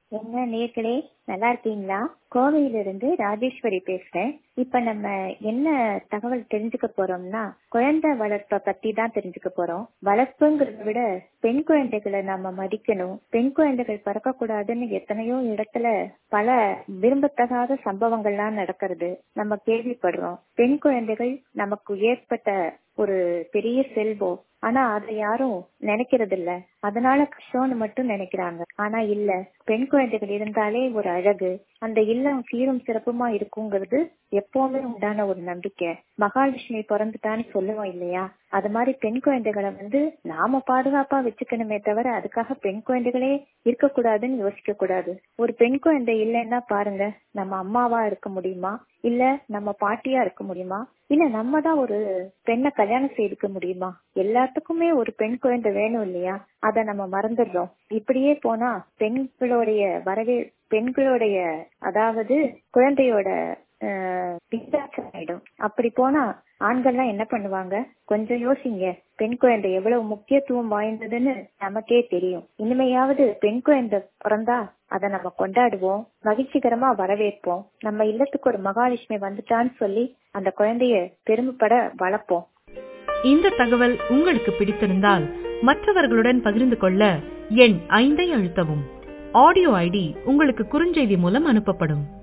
என்ன நேர்களே நல்லா இருக்கீங்களா கோவையிலிருந்து ராஜேஸ்வரி பேசுறேன் இப்ப நம்ம என்ன தகவல் தெரிஞ்சுக்க போறோம்னா குழந்தை வளர்ப்ப பத்தி தான் தெரிஞ்சுக்க போறோம் வளர்ப்புங்கிறத விட பெண் குழந்தைகளை நம்ம மதிக்கணும் பெண் குழந்தைகள் பிறக்க கூடாதுன்னு எத்தனையோ இடத்துல பல விரும்பத்தகாத சம்பவங்கள்லாம் நடக்கிறது நம்ம கேள்விப்படுறோம் பெண் குழந்தைகள் நமக்கு ஏற்பட்ட ஒரு பெரிய செல்வம் ஆனா அதை யாரும் நினைக்கிறது இல்ல அதனால கஷ்டம்னு மட்டும் நினைக்கிறாங்க ஆனா இல்ல பெண் குழந்தைகள் இருந்தாலே ஒரு அழகு அந்த இல்லம் சீரும் சிறப்புமா இருக்குங்கிறது எப்பவுமே உண்டான ஒரு நம்பிக்கை மகாலட்சுமி பிறந்துட்டான்னு சொல்லுவோம் இல்லையா அது மாதிரி பெண் குழந்தைகளை வந்து நாம பாதுகாப்பா வச்சுக்கணுமே தவிர அதுக்காக பெண் குழந்தைகளே இருக்கக்கூடாதுன்னு யோசிக்க கூடாது ஒரு பெண் குழந்தை இல்லைன்னா பாருங்க நம்ம அம்மாவா இருக்க முடியுமா இல்ல நம்ம பாட்டியா இருக்க முடியுமா இல்ல நம்ம தான் ஒரு பெண்ணை கல்யாணம் செய்துக்க முடியுமா எல்லாத்துக்குமே ஒரு பெண் குழந்தை வேணும் இல்லையா அத நம்ம மறந்துடுறோம் இப்படியே போனா பெண்களுடைய வரவே பெண்களுடைய அதாவது குழந்தையோட பிசாசம் ஆயிடும் அப்படி போனா ஆண்கள்லாம் என்ன பண்ணுவாங்க கொஞ்சம் யோசிங்க பெண் குழந்தை எவ்வளவு முக்கியத்துவம் வாய்ந்ததுன்னு நமக்கே தெரியும் இனிமையாவது பெண் குழந்தை பிறந்தா அதை நம்ம கொண்டாடுவோம் மகிழ்ச்சிகரமா வரவேற்போம் நம்ம இல்லத்துக்கு ஒரு மகாலட்சுமி வந்துட்டான்னு சொல்லி அந்த குழந்தைய பெருமைப்பட வளர்ப்போம் இந்த தகவல் உங்களுக்கு பிடித்திருந்தால் மற்றவர்களுடன் பகிர்ந்து கொள்ள எண் ஐந்தை அழுத்தவும் ஆடியோ ஐடி உங்களுக்கு குறுஞ்செய்தி மூலம் அனுப்பப்படும்